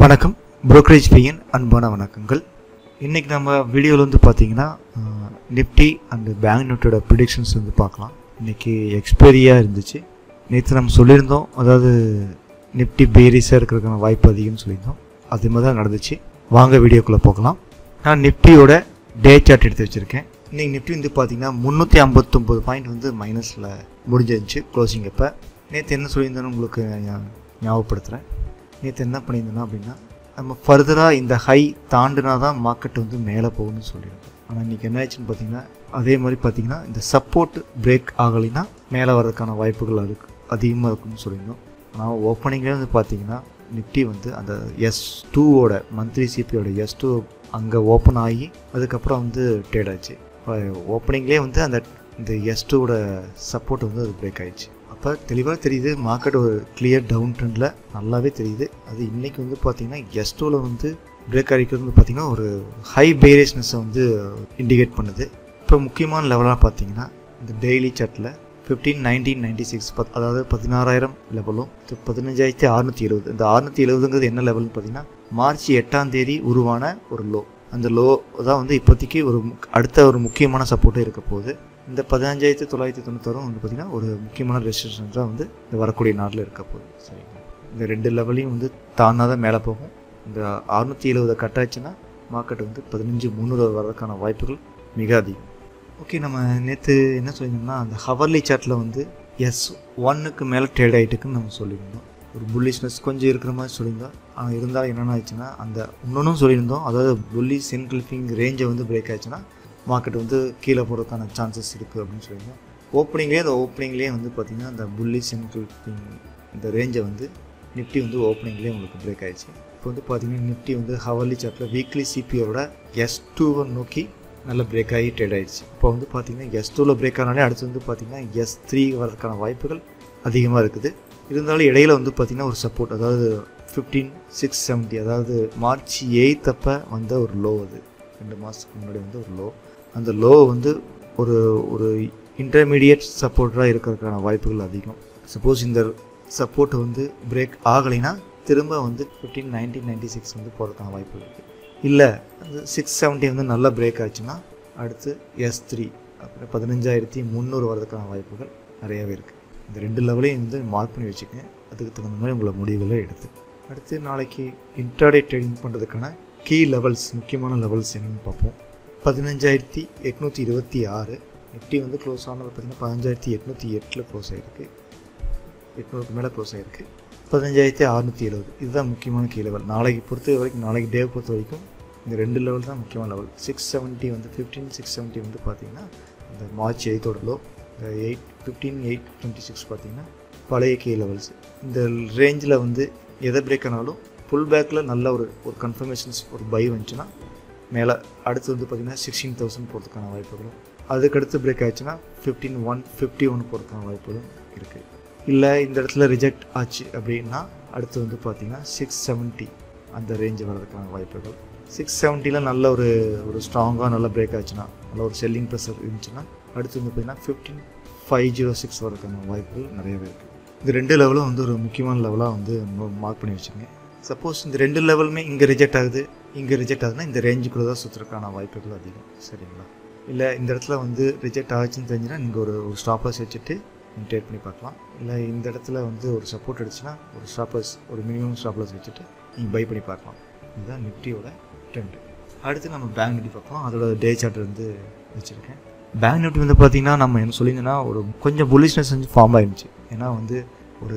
வணக்கம் brokerage பையன் அன்பான வணக்கங்கள் இன்றைக்கி நம்ம வீடியோவில் வந்து பார்த்தீங்கன்னா நிஃப்டி அண்ட் பேங்க் நிஃப்டியோட ப்ரிடிக்ஷன்ஸ் வந்து பார்க்கலாம் இன்றைக்கி எக்ஸ்பைரியாக இருந்துச்சு நேற்று நம்ம சொல்லியிருந்தோம் அதாவது நிஃப்டி பேரிஸாக இருக்கிறதுக்கான வாய்ப்பு அதிகம்னு சொல்லியிருந்தோம் அதே மாதிரி தான் நடந்துச்சு வாங்க வீடியோக்குள்ளே போகலாம் நான் நிஃப்டியோட டே சார்ட் எடுத்து வச்சுருக்கேன் இன்றைக்கி நிஃப்டி வந்து பார்த்தீங்கன்னா முந்நூற்றி ஐம்பத்தொம்பது பாயிண்ட் வந்து மைனஸில் முடிஞ்சிருந்துச்சு க்ளோசிங் அப்போ நேற்று என்ன சொல்லியிருந்தேன்னு உங்களுக்கு ஞா- ஞாபகப்படுத்துகிறேன் நேற்று என்ன பண்ணியிருந்தோன்னா அப்படின்னா நம்ம ஃபர்தராக இந்த ஹை தாண்டினா தான் மார்க்கெட் வந்து மேலே போகும்னு சொல்லியிருந்தோம் ஆனால் இன்றைக்கி என்ன ஆச்சுன்னு பார்த்தீங்கன்னா அதே மாதிரி பார்த்தீங்கன்னா இந்த சப்போர்ட் பிரேக் ஆகலைன்னா மேலே வர்றதுக்கான வாய்ப்புகள் அதுக்கு அதிகமாக இருக்குன்னு சொல்லியிருந்தோம் ஆனால் ஓப்பனிங்லேயே வந்து பார்த்தீங்கன்னா நிஃப்டி வந்து அந்த எஸ் டூவோட மந்த்லி சிபியோட எஸ் டூ அங்கே ஓப்பன் ஆகி அதுக்கப்புறம் வந்து ட்ரேட் ஆச்சு ஓப்பனிங்லேயே வந்து அந்த இந்த எஸ் டூவோட சப்போர்ட் வந்து அது பிரேக் ஆயிடுச்சு அப்போ தெளிவாக தெரியுது மார்க்கெட் ஒரு கிளியர் டவுன் ட்ரெண்டில் நல்லாவே தெரியுது அது இன்றைக்கி வந்து பார்த்தீங்கன்னா எஸ் டூவில் வந்து பிரேக் அடிக்கிறது வந்து பார்த்தீங்கன்னா ஒரு ஹை பேரியஸ்னஸை வந்து இண்டிகேட் பண்ணுது இப்போ முக்கியமான லெவலாக பார்த்தீங்கன்னா இந்த டெய்லி சார்ட்டில் ஃபிஃப்டீன் நைன்டீன் நைன்டி சிக்ஸ் பத் அதாவது பதினாறாயிரம் லெவலும் இது பதினஞ்சாயிரத்தி அறுநூற்றி எழுபது இந்த அறுநூற்றி எழுபதுங்கிறது என்ன லெவல்னு பார்த்தீங்கன்னா மார்ச் எட்டாம் தேதி உருவான ஒரு லோ அந்த லோ தான் வந்து இப்போதைக்கு ஒரு முக்- அடுத்த ஒரு முக்கியமான சப்போர்ட்டே இருக்க போகுது இந்த பதினஞ்சாயிரத்தி தொள்ளாயிரத்தி தொண்ணூத்தாறும் வந்து பார்த்திங்கன்னா ஒரு முக்கியமான ரெசிஸ்டன்ஸ் தான் வந்து இந்த வரக்கூடிய நாளில் இருக்க போகுது சரிங்களா இந்த ரெண்டு லெவலையும் வந்து தானாக தான் மேலே போகும் இந்த அறுநூற்றி எழுபதை கட் ஆச்சுன்னா மார்க்கெட் வந்து பதினஞ்சு முந்நூறு வர்றதுக்கான வாய்ப்புகள் மிக அதிகம் ஓகே நம்ம நேற்று என்ன சொல்லியிருந்தோம்னா அந்த ஹவர்லி சார்ட்டில் வந்து எஸ் ஒன்னுக்கு மேலே ட்ரேட் ஆகிட்டுக்குன்னு நம்ம சொல்லியிருந்தோம் ஒரு புல்லிஷ்னஸ் கொஞ்சம் இருக்கிற மாதிரி சொல்லியிருந்தோம் ஆனால் இருந்தாலும் என்னென்ன ஆச்சுன்னா அந்த இன்னொன்றும் சொல்லியிருந்தோம் அதாவது புல்லிஷ் என்கல்ஃபிங் ரேஞ்சை வந்து பிரேக் ஆச்சுன்னா மார்க்கெட் வந்து கீழே போகிறதுக்கான சான்சஸ் இருக்குது அப்படின்னு சொல்லியிருந்தோம் ஓப்பனிங்லேயே அந்த ஓப்பனிங்லேயே வந்து பார்த்திங்கன்னா அந்த புல்லிஷ் என்கல்ஃபிங் இந்த ரேஞ்சை வந்து நிஃப்டி வந்து ஓப்பனிங்லேயே உங்களுக்கு பிரேக் ஆயிடுச்சு இப்போ வந்து பார்த்தீங்கன்னா நிஃப்டி வந்து ஹவர்லி சார்ட்டில் வீக்லி சிபியோட எஸ் டூவை நோக்கி நல்ல பிரேக் ஆகி ட்ரேட் ஆயிடுச்சு இப்போ வந்து பார்த்தீங்கன்னா எஸ் டூவில் பிரேக் ஆனாலே அடுத்து வந்து பார்த்தீங்கன்னா எஸ் த்ரீ வரதுக்கான வாய்ப்புகள் அதிகமாக இருக்குது இருந்தாலும் இடையில வந்து பார்த்தீங்கன்னா ஒரு சப்போர்ட் அதாவது ஃபிஃப்டீன் சிக்ஸ் செவன்ட்டி அதாவது மார்ச் எயித் அப்போ வந்த ஒரு லோ அது ரெண்டு மாதத்துக்கு முன்னாடி வந்து ஒரு லோ அந்த லோ வந்து ஒரு ஒரு இன்டர்மீடியட் சப்போர்ட்டராக இருக்கிறதுக்கான வாய்ப்புகள் அதிகம் சப்போஸ் இந்த சப்போர்ட் வந்து பிரேக் ஆகலைன்னா திரும்ப வந்து ஃபிஃப்டீன் நைன்டீன் நைன்டி சிக்ஸ் வந்து போகிறதுக்கான வாய்ப்பு இருக்குது இல்லை அந்த சிக்ஸ் செவன்ட்டி வந்து நல்லா பிரேக் ஆச்சுன்னா அடுத்து எஸ் த்ரீ அப்புறம் பதினஞ்சாயிரத்தி முந்நூறு வரதுக்கான வாய்ப்புகள் நிறையவே இருக்குது இந்த ரெண்டு லெவலையும் வந்து மார்க் பண்ணி வச்சுக்கங்க அதுக்கு தகுந்த மாதிரி உங்களை முடிவுகளை எடுத்து அடுத்து நாளைக்கு இன்ட்ராடே ட்ரேடிங் பண்ணுறதுக்கான கீ லெவல்ஸ் முக்கியமான லெவல்ஸ் என்னென்னு பார்ப்போம் பதினஞ்சாயிரத்தி எட்நூற்றி இருபத்தி ஆறு நிஃப்டி வந்து க்ளோஸ் ஆனது பார்த்திங்கன்னா பதினஞ்சாயிரத்தி எட்நூற்றி எட்டில் க்ளோஸ் ஆகிருக்கு எட்நூறுக்கு மேலே க்ளோஸ் ஆகிருக்கு பதினஞ்சாயிரத்தி அறுநூற்றி எழுபது இதுதான் முக்கியமான கீ லெவல் நாளைக்கு பொறுத்த வரைக்கும் நாளைக்கு டே பொறுத்த வரைக்கும் இந்த ரெண்டு லெவல் தான் முக்கியமான லெவல் சிக்ஸ் செவன்ட்டி வந்து ஃபிஃப்டீன் சிக்ஸ் செவன்ட்டி வந்து பார்த்தீங்கன்னா இந்த மார்ச் எயித்தோட லோ இந்த eight fifteen eight twenty six பார்த்தீங்கன்னா பழைய கீ லெவல்ஸ் இந்த ரேஞ்சில் வந்து எதை பிரேக் ஆனாலும் புல் பேக்கில் நல்ல ஒரு ஒரு கன்ஃபர்மேஷன்ஸ் ஒரு பை வந்துச்சுன்னா மேலே அடுத்து வந்து பார்த்திங்கன்னா சிக்ஸ்டீன் தௌசண்ட் போகிறதுக்கான வாய்ப்புகளும் அதுக்கடுத்து பிரேக் ஆச்சுன்னா ஃபிஃப்டீன் ஒன் ஃபிஃப்டி ஒன் போகிறதுக்கான வாய்ப்புகளும் இருக்குது இல்லை இந்த இடத்துல ரிஜெக்ட் ஆச்சு அப்படின்னா அடுத்து வந்து பார்த்திங்கன்னா சிக்ஸ் செவன்ட்டி அந்த ரேஞ்ச் வர்றதுக்கான வாய்ப்புகள் சிக்ஸ் செவன்ட்டியில் நல்ல ஒரு ஒரு ஸ்ட்ராங்காக நல்ல பிரேக் ஆச்சுன்னா நல்ல ஒரு செல்லிங் ப்ரெஷர் இருந்துச்சுன்னா அடுத்து வந்து பார்த்திங்கன்னா ஃபிஃப்டீன் ஃபைவ் ஜீரோ சிக்ஸ் வரதுக்கான வாய்ப்புகள் நிறையவே இருக்குது இந்த ரெண்டு லெவலும் வந்து ஒரு முக்கியமான லெவலாக வந்து மார்க் பண்ணி வச்சுருங்க சப்போஸ் இந்த ரெண்டு லெவலுமே இங்கே ரிஜெக்ட் ஆகுது இங்கே ரிஜெக்ட் ஆகுதுன்னா இந்த ரேஞ்சுக்குள்ளே தான் சுற்றுறதுக்கான வாய்ப்புகள் அதிகம் சரிங்களா இல்லை இந்த இடத்துல வந்து ரிஜெக்ட் ஆச்சுன்னு தெரிஞ்சுன்னா நீங்கள் ஒரு ஒரு ஸ்டாப்லஸ் வச்சுட்டு நீங்கள் ட்ரேட் பண்ணி பார்க்கலாம் இல்லை இந்த இடத்துல வந்து ஒரு சப்போர்ட் அடிச்சுன்னா ஒரு ஸ்டாப்லஸ் ஒரு மினிமம் ஸ்டாப்லஸ் வச்சுட்டு நீங்கள் பை பண்ணி பார்க்கலாம் இதுதான் நிஃப்டியோட ட்ரெண்டு அடுத்து நம்ம பேங்க் நிஃப்டி பார்க்கலாம் அதோட டே சார்ட் வந்து வச்சுருக்கேன் பேங்க் நிஃப்டி வந்து பார்த்தீங்கன்னா நம்ம என்ன சொல்லியிருந்தோன்னா ஒரு கொஞ்சம் புல்லிஷ்னஸ் வந்து ஃபார்ம் ஆயிருந்துச்சு ஏன்னா வந்து ஒரு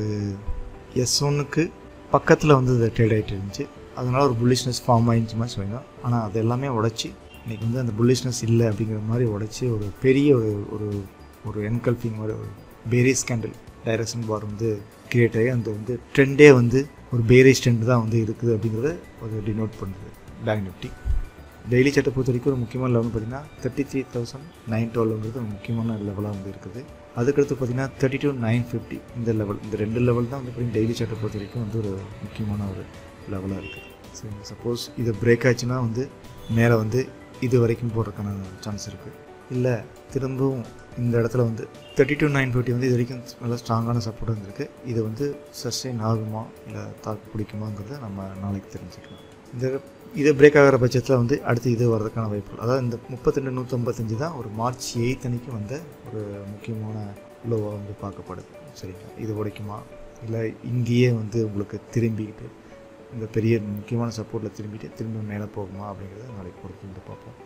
எஸ் ஒன்னுக்கு பக்கத்தில் வந்து அது ட்ரேட் ஆகிட்டு இருந்துச்சு அதனால ஒரு புல்லிஷ்னஸ் ஃபார்ம் ஆயிருந்துச்சு மாதிரி சொல்லியிருந்தோம் ஆனால் அது எல்லாமே உடச்சி இன்றைக்கி வந்து அந்த புல்லிஷ்னஸ் இல்லை அப்படிங்கிற மாதிரி உடச்சி ஒரு பெரிய ஒரு ஒரு ஒரு என்கல்ஃபிங் மாதிரி ஒரு பேரிஸ் கேண்டில் டைரக்ஷன் பார் வந்து கிரியேட் ஆகி அந்த வந்து ட்ரெண்டே வந்து ஒரு பேரிஸ் ட்ரெண்ட் தான் வந்து இருக்குது அப்படிங்கிறத ஒரு டினோட் பண்ணுது பேங்க் நிஃப்டி டெய்லி சார்ட்டை பொறுத்த வரைக்கும் ஒரு முக்கியமான லெவல் பார்த்தீங்கன்னா தேர்ட்டி த்ரீ தௌசண்ட் நைன் டுவெல்ங்கிறது ஒரு முக்கியமான லெவலாக வந்து இருக்குது அதுக்கடுத்து பார்த்தீங்கன்னா தேர்ட்டி டூ நைன் ஃபிஃப்டி இந்த லெவல் இந்த ரெண்டு லெவல் தான் வந்து பார்த்தீங்கன்னா டெய்லி சார்ட்டை பொறுத்த வரைக்கும் வந்து ஒரு முக்கியமான ஒரு லெவலாக இருக்குது ஸோ சப்போஸ் இது பிரேக் ஆச்சுன்னா வந்து மேலே வந்து இது வரைக்கும் போகிறதுக்கான சான்ஸ் இருக்குது இல்லை திரும்பவும் இந்த இடத்துல வந்து தேர்ட்டி டூ நைன் ஃபிஃப்டி வந்து இது வரைக்கும் நல்ல ஸ்ட்ராங்கான சப்போர்ட் வந்திருக்கு இது வந்து சஸ்டெயின் ஆகுமா இல்லை தாக்கு பிடிக்குமாங்கிறத நம்ம நாளைக்கு தெரிஞ்சுக்கலாம் இந்த இது பிரேக் ஆகிற பட்சத்தில் வந்து அடுத்து இது வர்றதுக்கான வாய்ப்புகள் அதாவது இந்த முப்பத்திரெண்டு நூற்றம்பத்தஞ்சு தான் ஒரு மார்ச் எயித் அன்னைக்கு வந்த ஒரு முக்கியமான லோவாக வந்து பார்க்கப்படுது சரிங்களா இது உடைக்குமா இல்லை இங்கேயே வந்து உங்களுக்கு திரும்பிக்கிட்டு இந்த பெரிய முக்கியமான சப்போர்ட்டில் திரும்பிட்டு திரும்ப மேலே போகுமா அப்படிங்கிறத நாளைக்கு பொறுத்து வந்து பார்ப்போம்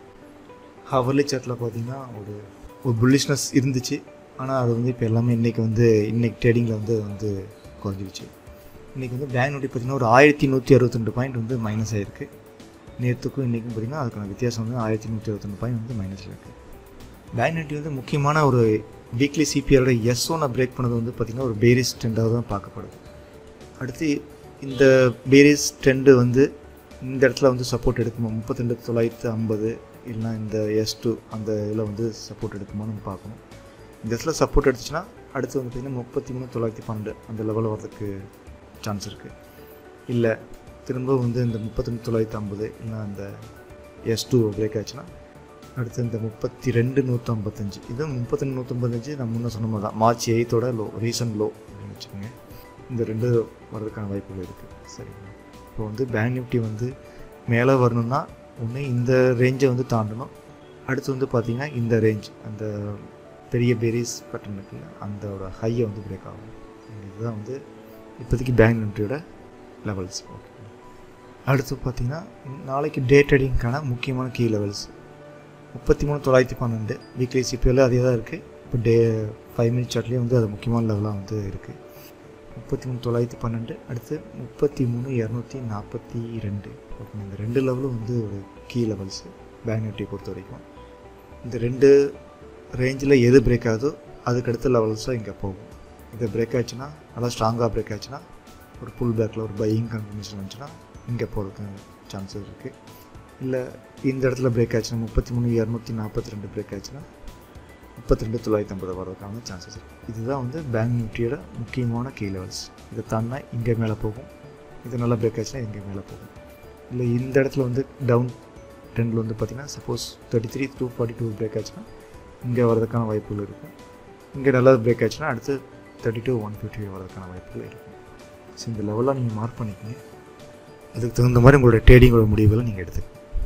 ஹவர்லி சார்ட்டில் பார்த்தீங்கன்னா ஒரு ஒரு புல்லிஷ்னஸ் இருந்துச்சு ஆனால் அது வந்து இப்போ எல்லாமே இன்றைக்கி வந்து இன்றைக்கி ட்ரேடிங்கில் வந்து அது வந்து குறைஞ்சிருச்சு இன்றைக்கி வந்து பேங்க் நோட்டி பார்த்திங்கன்னா ஒரு ஆயிரத்தி நூற்றி அறுபத்தெண்டு பாயிண்ட் வந்து மைனஸ் ஆகிருக்கு நேற்றுக்கும் இன்றைக்கும் பார்த்திங்கன்னா அதுக்கான வித்தியாசம் வந்து ஆயிரத்தி நூற்றி அறுபத்தெண்டு பாயிண்ட் வந்து மைனஸில் இருக்குது பேங்க் நிஃப்டி வந்து முக்கியமான ஒரு வீக்லி சிபிஆரோட எஸ் ஒன்னை பிரேக் பண்ணது வந்து பார்த்திங்கன்னா ஒரு பேரிஸ் ட்ரெண்டாக தான் பார்க்கப்படுது அடுத்து இந்த பேரிஸ் ட்ரெண்டு வந்து இந்த இடத்துல வந்து சப்போர்ட் எடுக்குமா முப்பத்திரெண்டு தொள்ளாயிரத்து ஐம்பது இல்லைனா இந்த எஸ் டூ அந்த இதில் வந்து சப்போர்ட் எடுக்குமான்னு நம்ம பார்க்கணும் இந்த இடத்துல சப்போர்ட் எடுத்துச்சுன்னா அடுத்து வந்து பார்த்திங்கன்னா முப்பத்தி மூணு தொள்ளாயிரத்தி பன்னெண்டு அந்த லெவலில் வரதுக்கு சான்ஸ் இருக்குது இல்லை திரும்ப வந்து இந்த முப்பத்தொன்று தொள்ளாயிரத்தி ஐம்பது இல்லை அந்த எஸ் டூ பிரேக் ஆச்சுன்னா அடுத்து இந்த முப்பத்தி ரெண்டு நூற்றம்பத்தஞ்சு இது முப்பத்தி நூற்றம்பத்தஞ்சு நான் முன்ன சொன்ன மாதிரி தான் மார்ச் எயித்தோட லோ ரீசன்ட் லோ அப்படின்னு வச்சுக்கோங்க இந்த ரெண்டு வர்றதுக்கான வாய்ப்புகள் இருக்குது சரிங்களா இப்போ வந்து பேங்க் நிஃப்டி வந்து மேலே வரணும்னா ஒன்று இந்த ரேஞ்சை வந்து தாண்டணும் அடுத்து வந்து பார்த்திங்கன்னா இந்த ரேஞ்ச் அந்த பெரிய பெரிஸ் பட்டன் இருக்குல்ல அந்தோட ஹையை வந்து பிரேக் ஆகும் இதுதான் வந்து இப்போதைக்கு பேங்க் நிஃப்டியோட லெவல்ஸ் ஓகே அடுத்து பார்த்திங்கன்னா நாளைக்கு டே ட்ரேடிங்க்கான முக்கியமான கீ லெவல்ஸ் முப்பத்தி மூணு தொள்ளாயிரத்தி பன்னெண்டு வீக்லி சிபிஎல் அதே தான் இருக்குது இப்போ டே ஃபைவ் மினிட் சார்ட்லேயே வந்து அது முக்கியமான லெவலாக வந்து இருக்குது முப்பத்தி மூணு தொள்ளாயிரத்தி பன்னெண்டு அடுத்து முப்பத்தி மூணு இரநூத்தி நாற்பத்தி ரெண்டு ஓகே இந்த ரெண்டு லெவலும் வந்து ஒரு கீ லெவல்ஸு பேங்க் நிஃப்டி பொறுத்த வரைக்கும் இந்த ரெண்டு ரேஞ்சில் எது பிரேக் ஆகுதோ அதுக்கு அடுத்த லெவல்ஸாக இங்கே போகும் இது பிரேக் ஆச்சுன்னா நல்லா ஸ்ட்ராங்காக பிரேக் ஆச்சுன்னா ஒரு புல் பேக்கில் ஒரு பையிங் கன்ஃபர்மேஷன் வந்துச்சுன்னா இங்கே போகிறதுக்கு சான்சஸ் இருக்குது இல்லை இந்த இடத்துல பிரேக் ஆச்சுன்னா முப்பத்தி மூணு இரநூத்தி நாற்பத்தி ரெண்டு பிரேக் ஆச்சுன்னா முப்பத்தி ரெண்டு தொள்ளாயிரத்தி ஐம்பது வர்றதுக்கான சான்சஸ் இருக்குது இதுதான் வந்து பேங்க் நிஃப்டியோட முக்கியமான கீ லெவல்ஸ் இதை தாண்டினா இங்கே மேலே போகும் இது நல்லா பிரேக் ஆச்சுன்னா இங்கே மேலே போகும் இல்லை இந்த இடத்துல வந்து டவுன் ட்ரெண்டில் வந்து பார்த்திங்கன்னா suppose thirty three two forty two break ஆச்சுன்னா இங்கே வரதுக்கான வாய்ப்புகள் இருக்கும் இங்கே நல்லா பிரேக் ஆச்சுன்னா அடுத்து தேர்ட்டி டூ ஒன் ஃபிஃப்டி வரதுக்கான வாய்ப்புகள் இருக்கும் ஸோ இந்த லெவலாக நீங்கள் மார்க் பண்ணிக்கங்க அதுக்கு தகுந்த மாதிரி உங்களோட ட்ரேடிங்கோட முடிவுகளை நீங்கள் எடுத்துக்கங்க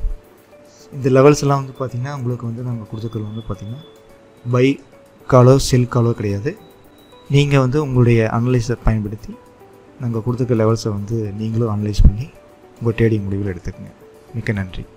இந்த லெவல்ஸ் எல்லாம் வந்து பார்த்திங்கன்னா உங்களுக்கு வந்து நாங்கள் கொடுத்துக்கிறது வந்து பார்த்திங்கன்னா பை காலோ செல் காலோ கிடையாது நீங்கள் வந்து உங்களுடைய அனலைஸை பயன்படுத்தி நாங்கள் கொடுத்துருக்க லெவல்ஸை வந்து நீங்களும் அனலைஸ் பண்ணி உங்கள் ட்ரேடிங் முடிவில் எடுத்துக்கங்க மிக்க நன்றி